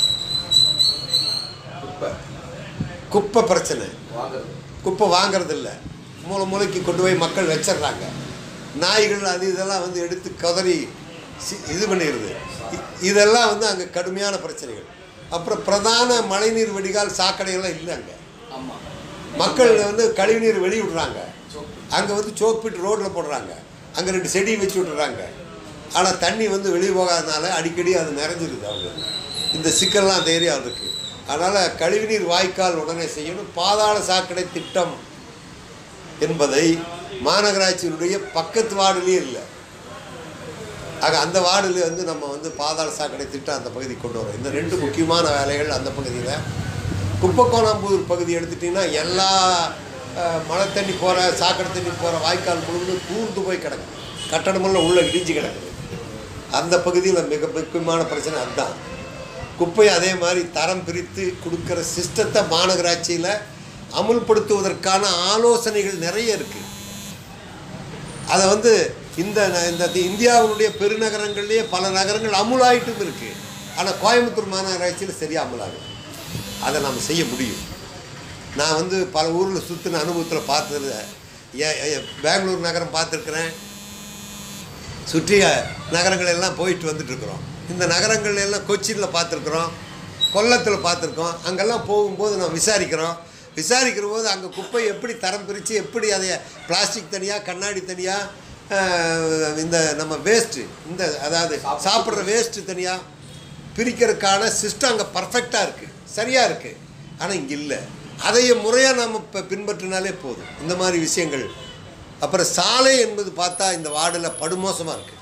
குப்பை குப்பை பிரச்சனை வாங்குறது குப்பை வாங்குறது இல்ல மூளை மூளைக்கு கொண்டு போய் மக்கள் வச்சிடுறாங்க நாய்கள் அது இதெல்லாம் வந்து எடுத்து கதறி சி- இது பண்ணிடுது இ- இதெல்லாம் வந்து அங்கே கடுமையான பிரச்சனைகள் அப்புறம் பிரதான மழைநீர் வடிகால் சாக்கடைகள்லாம் இல்லை அங்கே ஆமா மக்கள் வந்து கழிவுநீர் வெளிய விடுறாங்க அங்கே வந்து சோப்பிட்டு ரோட்டில் போடுறாங்க அங்கே ரெண்டு செடி வச்சு விட்டுறாங்க ஆனால் தண்ணி வந்து வெளியே போகாதனால அடிக்கடி அது நிறைஞ்சிருது அவங்க இந்த சிக்கல்லாம் அந்த ஏரியாவில் இருக்குது அதனால் கழிவுநீர் வாய்க்கால் உடனே செய்யணும் பாதாள சாக்கடை திட்டம் என்பதை மாநகராட்சியினுடைய பக்கத்து வார்டுலேயே இல்லை ஆக அந்த வார்டில் வந்து நம்ம வந்து பாதாள சாக்கடை திட்டம் அந்த பகுதிக்கு கொண்டு வரோம் இந்த ரெண்டு முக்கியமான வேலைகள் அந்த பகுதியில் குப்பக்கோணாம்பூர் பகுதி எடுத்துட்டிங்கன்னா எல்லா அஹ், மழை தண்ணி போகிற சாக்கடை தண்ணி போகிற வாய்க்கால் முழுவதும் தூர்ந்து போய் கிடக்கு கட்டடமெல்லாம் உள்ளே இடிஞ்சு கிடக்குது அந்த பகுதியில் மிக முக்கியமான பிரச்சனை அதுதான் குப்பையை அதே மாதிரி தரம் பிரித்து கொடுக்குற சிஸ்டத்தை மாநகராட்சியில் அமுல்படுத்துவதற்கான ஆலோசனைகள் நிறைய இருக்குது அதை வந்து இந்த ந- இந்த தி- இந்தியாவினுடைய பெருநகரங்கள்லேயே பல நகரங்கள் அமுலாயிட்டும் இருக்குது ஆனால் கோயம்புத்தூர் மாநகராட்சியில் சரியாக அமுலாகும் அதை நாம் செய்ய முடியும் நான் வந்து பல ஊரில் சுற்றின அனுபவத்தில் பார்த்தது ஏ- ஏ- பெங்களூர் நகரம் பார்த்துருக்குறேன் சுற்றிய நகரங்கள் எல்லாம் போயிட்டு வந்துட்டு இருக்கிறோம் இந்த நகரங்கள் எல்லாம் கொச்சினில் பார்த்துருக்குறோம் கொல்லத்தில் பார்த்துருக்கோம் அங்கெல்லாம் போகும்போது நான் விசாரிக்கிறோம் விசாரிக்கிற போது அங்கே குப்பை எப்படி தரம் பிரித்து எப்படி அதை பிளாஸ்டிக் தனியாக கண்ணாடி தனியாக இந்த நம்ம வேஸ்ட்டு இந்த அதாவது சாப்பிட்ற வேஸ்ட்டு தனியாக பிரிக்கிறதுக்கான சிஸ்டம் அங்கே பர்ஃபெக்டாக இருக்குது சரியாக இருக்குது ஆனால் இங்கே இல்லை அதைய முறையாக நாம் இப்போ பின்பற்றினாலே போதும் இந்த மாதிரி விஷயங்கள் அப்புறம் சாலை என்பது பார்த்தா இந்த வார்டில் படுமோசமாக இருக்குது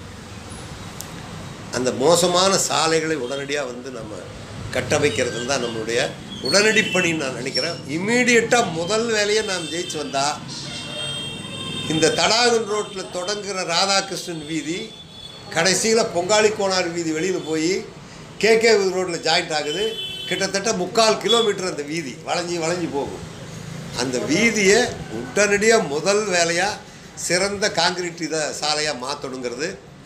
அந்த மோசமான சாலைகளை உடனடியாக வந்து நம்ம கட்டமைக்கிறது தான் நம்மளுடைய உடனடி பணின்னு நான் நினைக்கிறேன் இம்மீடியட்டாக முதல் வேலையை நாம் ஜெயிச்சு வந்தால் இந்த தடாகன் ரோட்டில் தொடங்குகிற ராதாகிருஷ்ணன் வீதி கடைசியில் பொங்காளி கோனார் வீதி வெளியில் போய் கேகே ரோட்டில் ஜாயிண்ட் ஆகுது கிட்டத்தட்ட முக்கால் கிலோமீட்டர் அந்த வீதி வளைஞ்சி வளைஞ்சி போகும் அந்த வீதியை உடனடியாக முதல் வேலையாக சிறந்த காங்கிரீட் இதை சாலையாக மாற்றணுங்கிறது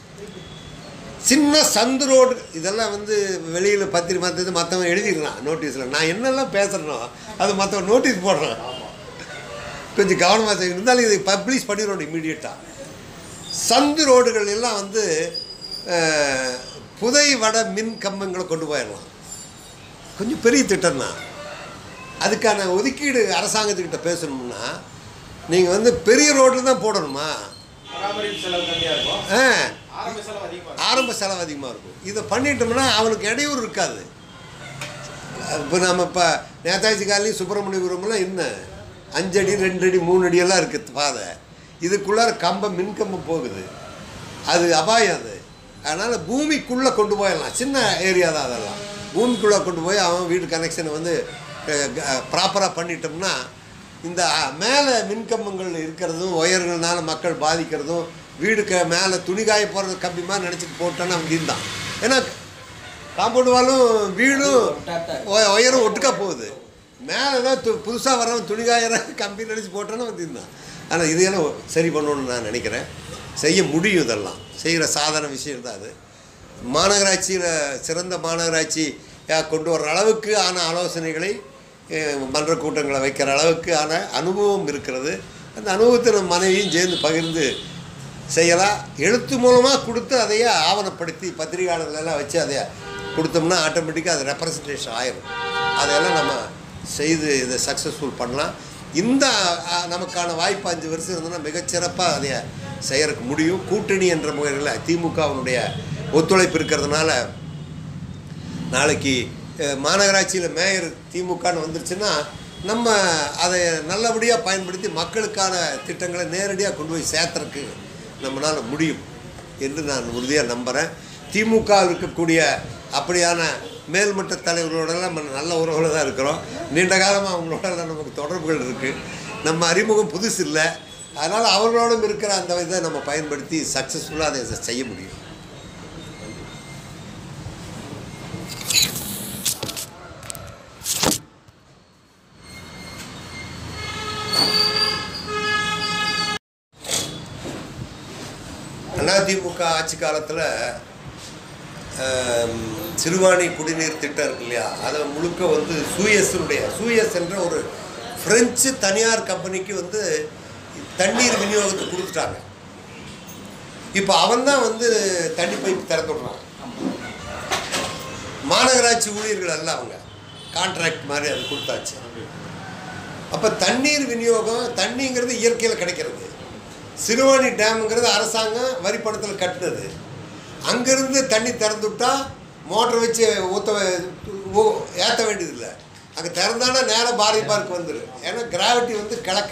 சின்ன சந்து ரோடு இதெல்லாம் வந்து வெளியில் பத்திரி மற்றது மற்றவன் எழுதிடுறான் நோட்டீஸில் நான் என்னெல்லாம் பேசுகிறேனோ அது மற்றவன் நோட்டீஸ் போடுறான் கொஞ்சம் கவனமாக செய்யணும் இருந்தாலும் இதை பப்ளிஷ் பண்ணிடணும் இம்மீடியட்டாக சந்து ரோடுகள் எல்லாம் வந்து அஹ், புதை வட மின் கம்பங்களை கொண்டு போயிடலாம் கொஞ்சம் பெரிய திட்டம் தான் அதுக்கான ஒதுக்கீடு அரசாங்கத்துக்கிட்ட பேசணும்னா நீங்கள் வந்து பெரிய ரோட்டில் தான் போடணுமா பராமரிப்பு செலவு கம்மியா இருக்கும் ஆ ஆரம்ப செலவு அதிகமா இருக்கும் ஆரம்ப செலவு அதிகமாக இருக்கும் இதை பண்ணிட்டோம்னா அவனுக்கு இடையூறு இருக்காது இப்போ நம்ம இப்போ நேதாஜி காலனி சுப்பிரமணியபுரம்லாம் என்ன அஞ்சடி ரெண்டு அடி மூணு அடி எல்லாம் இருக்குது பாதை இதுக்குள்ளார கம்பம் மின்கம்பம் போகுது அது அபாயம் அது அதனால் பூமிக்குள்ளே கொண்டு போயிடலாம் சின்ன ஏரியா தான் அதெல்லாம் பூமிக்குள்ளே கொண்டு போய் அவன் வீடு கனெக்ஷனை வந்து ப்ராப்பராக பண்ணிட்டோம்னா இந்த அஹ், மேலே மின்கம்பங்கள் இருக்கிறதும் ஒயர்கள்னால மக்கள் பாதிக்கிறதும் வீடுக்கு மேலே துணி காய போகிறது கம்பி மாதிரி நினச்சிட்டு போட்டோன்னா அவன் தான் ஏன்னா காம்பவுண்ட் வாலும் வீடும் ஒ- ஒயரும் ஒட்டுக்கா போகுது மேலே தான் து புதுசாக வரவன் துணிகாயிர கம்பி நினச்சி போட்டோன்னு வந்து இருந்தான் ஆனால் இதையெல்லாம் சரி பண்ணணும்னு நான் நினைக்கிறேன் செய்ய முடியும் இதெல்லாம் செய்கிற சாதாரண விஷயம் தான் அது மாநகராட்சியில் சிறந்த மாநகராட்சி கொண்டு வர்ற அளவுக்கு ஆன ஆலோசனைகளை அஹ், மன்ற கூட்டங்களை வைக்கிற அளவுக்கு ஆன அனுபவம் இருக்கிறது அந்த அனுபவத்தை நம்ம மனைவியும் சேர்ந்து பகிர்ந்து செய்யலாம் எழுத்து மூலமாக கொடுத்து அதையே ஆவணப்படுத்தி பத்திரிகையாளர்கள் எல்லாம் வச்சு அதை கொடுத்தோம்னா ஆட்டோமேட்டிக்காக அது ரெப்ரசன்டேஷன் ஆயிரும் அதையெல்லாம் நம்ம செய்து இதை சக்ஸஸ்ஃபுல் பண்ணலாம் இந்த அ, நமக்கான வாய்ப்பு அஞ்சு வருஷம் இருந்ததுன்னா மிகச்சிறப்பாக அதை செய்யறதுக்கு முடியும் கூட்டணி என்ற முறையில் திமுகவினுடைய ஒத்துழைப்பு இருக்கிறதுனால நாளைக்கு அஹ், மாநகராட்சியில் மேயர் திமுகன்னு வந்துருச்சுன்னா நம்ம அதை நல்லபடியாக பயன்படுத்தி மக்களுக்கான திட்டங்களை நேரடியாக கொண்டு போய் சேர்த்துறதுக்கு நம்மளால் முடியும் என்று நான் உறுதியாக நம்புகிறேன் திமுக இருக்கக்கூடிய அப்படியான மேல்மட்ட தலைவர்களோடலாம் நம்ம நல்ல உறவுல தான் இருக்கிறோம் நீண்ட காலமாக அவங்களோட நமக்கு தொடர்புகள் இருக்குது நம்ம அறிமுகம் புதுசு இல்லை அதனால் அவர்களோடும் இருக்கிற அந்த இதை நம்ம பயன்படுத்தி சக்ஸஸ்ஃபுல்லாக அதை செய்ய முடியும் அதிமுக ஆட்சி காலத்தில் சிறுவாணி குடிநீர் திட்டம் இருக்கு இல்லையா அதை முழுக்க வந்து சூயஸுடைய சூயஸ் என்ற ஒரு பிரெஞ்சு தனியார் கம்பெனிக்கு வந்து தண்ணீர் விநியோகத்தை கொடுத்துட்டாங்க இப்போ அவன் தான் வந்து தண்ணி பைப் திறந்து விடுறான் மாநகராட்சி ஊழியர்கள் அல்ல அவங்க கான்ட்ராக்ட் மாதிரி அது கொடுத்தாச்சு அப்போ தண்ணீர் விநியோகம் தண்ணிங்கிறது இயற்கையில் கிடைக்கிறது சிறுவாணி டேமுங்கிறது அரசாங்கம் வரி பணத்தில் கட்டினது அங்கேருந்து தண்ணி திறந்து விட்டா மோட்டர் வச்சு ஊற்ற ஏற்ற வேண்டியதில்லை அங்கே திறந்தானா நேராக பாரதி பார்க் வந்துடும் ஏன்னா கிராவிட்டி வந்து கிழக்க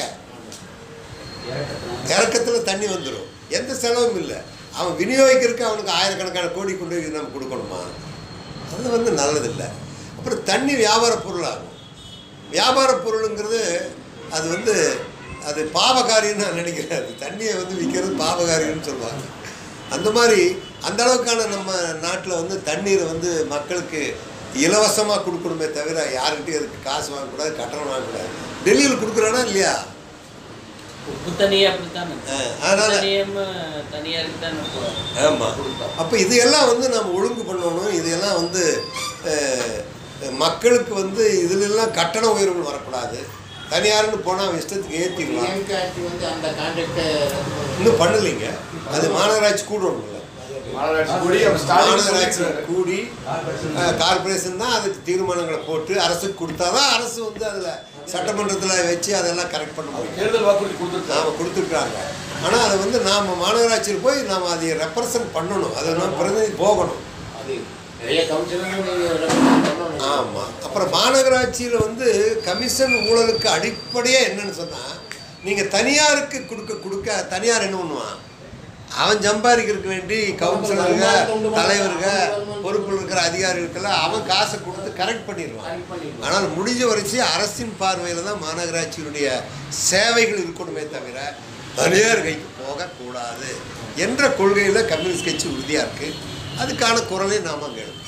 இறக்கத்தில் தண்ணி வந்துடும் எந்த செலவும் இல்லை அவன் விநியோகிக்கிறதுக்கு அவனுக்கு ஆயிரக்கணக்கான கோடி கொண்டு போய் நம்ம கொடுக்கணுமா அது வந்து நல்லதில்லை அப்புறம் தண்ணி வியாபார பொருளாகும் வியாபார பொருளுங்கிறது அது வந்து அது பாவகாரியம்னு நான் நினைக்கிறேன் அது தண்ணியை வந்து விற்கிறது பாவகாரியம்னு சொல்லுவாங்க அந்த மாதிரி அந்த அளவுக்கான நம்ம நாட்டில் வந்து தண்ணீரை வந்து மக்களுக்கு இலவசமாக கொடுக்கணுமே தவிர யாருக்கிட்டையும் அதுக்கு காசு வாங்கக்கூடாது கட்டணம் வாங்கக்கூடாது டெல்லியில் கொடுக்குறானா இல்லையா உப்பு தனியாக அப்படித்தானே அஹ், அதனால தனியும் தனியாருக்கு தானே போகிறோம் ஆமாம் அப்போ இதையெல்லாம் வந்து நம்ம ஒழுங்கு பண்ணணும் இதையெல்லாம் வந்து அஹ், மக்களுக்கு வந்து இதுலெல்லாம் கட்டண உயர்வுகள் வரக்கூடாது தனியார்னு போனால் அவன் இஷ்டத்துக்கு ஏற்றிக்கலாம் ஏன்காட்சி வந்து அந்த கான்ட்ராக்டை இன்னும் பண்ணலைங்க அது மாநகராட்சி கூடணும்ல மாநகராட்சி கூடி அவர் ஸ்டாலின் மாநகராட்சி சொல்லியிருக்காரு. கூடி கார்பரேஷன் தான் அதுக்கு தீர்மானங்களை போட்டு அரசுக்கு கொடுத்தாதான் அரசு வந்து அதில் சட்டமன்றத்தில் வச்சு அதெல்லாம் கரெக்ட் பண்ண முடியும் தேர்தல் வாக்குறுதி கொடுத்துருக்காங்க நாம் கொடுத்துருக்காங்க ஆனால் அதை வந்து நாம் மாநகராட்சியில் போய் நாம் அதை ரெப்ரசன்ட் பண்ணணும் அதை நாம் பிரதிநிதி போகணும் அது நிறைய கவுன்சிலரும் ஆமாம் அப்புறம் மாநகராட்சியில் வந்து கமிஷன் ஊழலுக்கு அடிப்படையே என்னன்னு சொன்னால் நீங்கள் தனியாருக்கு கொடுக்க கொடுக்க தனியார் என்ன பண்ணுவான் அவன் சம்பாதிக்கிறதுக்கு வேண்டி கவுன்சிலருங்க தலைவருங்க பொறுப்பில் இருக்கிற அதிகாரிகளுக்கெல்லாம் அவன் காசை கொடுத்து கரெக்ட் பண்ணிடுவான் ஆனால் முடிஞ்ச வரைக்கும் அரசின் பார்வையில் தான் மாநகராட்சியினுடைய சேவைகள் இருக்கணுமே தவிர தனியார் கைக்கு போகக்கூடாது என்ற கொள்கையில் கம்யூனிஸ்ட் கட்சி உறுதியாக இருக்குது அதுக்கான குரலை நாம் அங்கே எழுப்போம்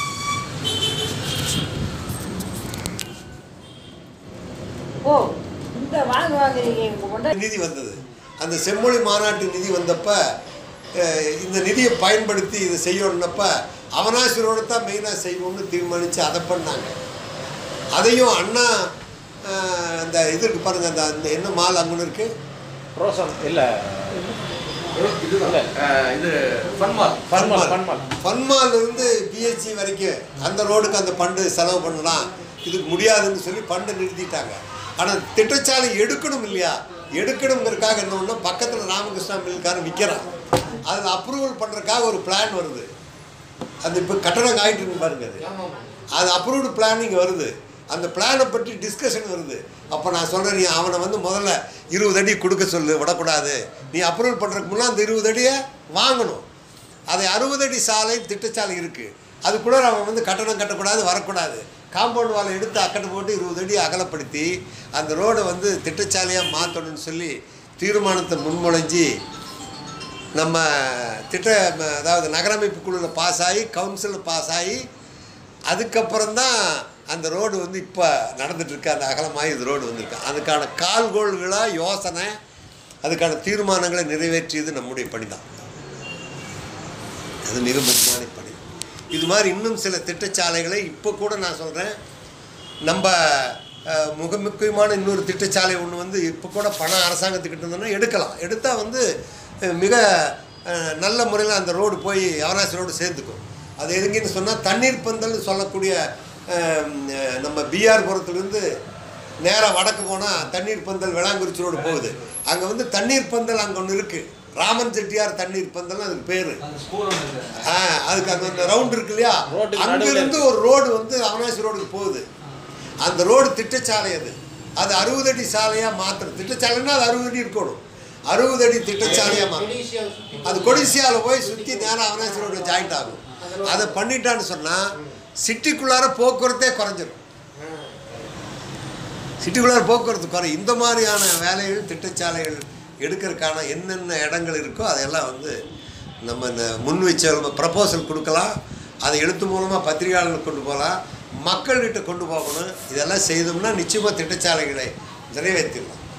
ஓ இந்த வாங்க வாங்க நீங்க இங்க கொண்டு நிதி வந்தது அந்த செம்மொழி மாநாட்டு நிதி வந்தப்ப அஹ், இந்த நிதியை பயன்படுத்தி இதை செய்யணுன்னப்ப அவனாசிரோடு தான் மெயினாக செய்வோம்னு தீர்மானித்து அதை பண்ணாங்க அதையும் அண்ணா அஹ், அந்த இது இருக்கு பாருங்க அந்த அந்த என்ன மால் அங்கே இருக்கு ரோசன் இல்ல இதுதான் அஹ், இது ஃபன்மால் ஃபன்மால், ஃபன்மால். ஃபன்மால் இருந்து பிஹெச்சி வரைக்கும் அந்த ரோடுக்கு அந்த ஃபண்டு செலவு பண்ணலாம் இதுக்கு முடியாதுன்னு சொல்லி ஃபண்டை நிறுத்திட்டாங்க ஆனால் திட்டச்சாலை எடுக்கணும் இல்லையா எடுக்கணுங்கிறதுக்காக என்ன ஒன்று பக்கத்தில் ராமகிருஷ்ணா மில்காரன் விற்கிறான் அதில் அப்ரூவல் பண்ணுறதுக்காக ஒரு பிளான் வருது அது இப்போ கட்டணம் ஆகிட்டு இருக்கு பாருங்க அது அது அப்ரூவ்டு பிளான் இங்கே வருது அந்த பிளானை பற்றி டிஸ்கஷன் வருது அப்போ நான் சொல்கிறேன் நீ அவனை வந்து முதல்ல இருபது அடி கொடுக்க சொல்லு விடக்கூடாது நீ அப்ரூவல் பண்ணுறதுக்கு முன்னே அந்த இருபது அடியை வாங்கணும் அதை அறுபது அடி சாலை திட்டச்சாலை இருக்குது அதுக்குள்ள அவன் வந்து கட்டணம் கட்டக்கூடாது வரக்கூடாது காம்பவுண்ட் வாலை எடுத்து அக்கட்டை போட்டு இருபது அடி அகலப்படுத்தி அந்த ரோடை வந்து திட்டச்சாலையாக மாற்றணும்னு சொல்லி தீர்மானத்தை முன்மொழிஞ்சி நம்ம திட்ட ம- அதாவது நகரமைப்பு குழுவில் பாஸ் ஆகி கவுன்சிலில் பாஸ் ஆகி அதுக்கப்புறம் தான் அந்த ரோடு வந்து இப்போ நடந்துட்டுருக்கு அந்த அகலமாகி இது ரோடு வந்திருக்கு அதுக்கான கால்கோள்களாக யோசனை அதுக்கான தீர்மானங்களை நிறைவேற்றியது நம்முடைய பணி தான் அது மிக முக்கியமான பணி இது மாதிரி இன்னும் சில திட்டச்சாலைகளை இப்போ கூட நான் சொல்கிறேன் நம்ம அஹ், மிக முக்கியமான இன்னொரு திட்டச்சாலை ஒன்று வந்து இப்போ கூட பணம் அரசாங்கத்துக்கிட்ட இருந்தோன்னா எடுக்கலாம் எடுத்தால் வந்து அஹ், மிக அஹ், நல்ல முறையில் அந்த ரோடு போய் அவனாசி ரோடு சேர்ந்துக்கும் அது எதுங்கன்னு சொன்னால் தண்ணீர் பந்தல்னு சொல்லக்கூடிய அஹ், அஹ், நம்ம பிஆர் புறத்துலேருந்து நேராக வடக்கு போனால் தண்ணீர் பந்தல் வேளாங்குறிச்சி ரோடு போகுது அங்கே வந்து தண்ணீர் பந்தல் அங்கே ஒன்று இருக்குது ராமன் செட்டியார் தண்ணீர் பந்தல்னு அதுக்கு பேர் ஆ அதுக்கு அந்த அந்த ரவுண்ட் இருக்கு இல்லையா ரோட்டுக்கு அங்கிருந்து ஒரு ரோடு வந்து அவனாசி ரோடுக்கு போகுது அந்த ரோடு திட்டச்சாலை அது அது அறுபது அடி சாலையாக மாற்றணும் திட்டச்சாலைன்னா அது அறுபது அடி இருக்கணும் அறுபது அடி திட்டச்சாலையாக மாற்றணும் அது கொடிசியாவில் போய் சுற்றி நேராக அவனாசி ரோடில் ஜாயிண்ட் ஆகும் அதை பண்ணிட்டான்னு சொன்னால் சிட்டிக்குள்ளார போக்குவரத்தே குறைஞ்சிரும் சிட்டிக்குள்ளார போக்குவரத்து குறை இந்த மாதிரியான வேலைகள் திட்டச்சாலைகள் எடுக்கிறதுக்கான என்னென்ன இடங்கள் இருக்கோ அதையெல்லாம் வந்து நம்ம இந்த முன் வச்ச ப்ரப்போசல் கொடுக்கலாம் அதை எழுத்து மூலமாக பத்திரிகையாளர்களுக்கு கொண்டு போகலாம் மக்கள்கிட்ட கொண்டு போகணும் இதெல்லாம் செய்தோம்னா நிச்சயமாக திட்டச்சாலைகளை நிறைவேற்றிடலாம்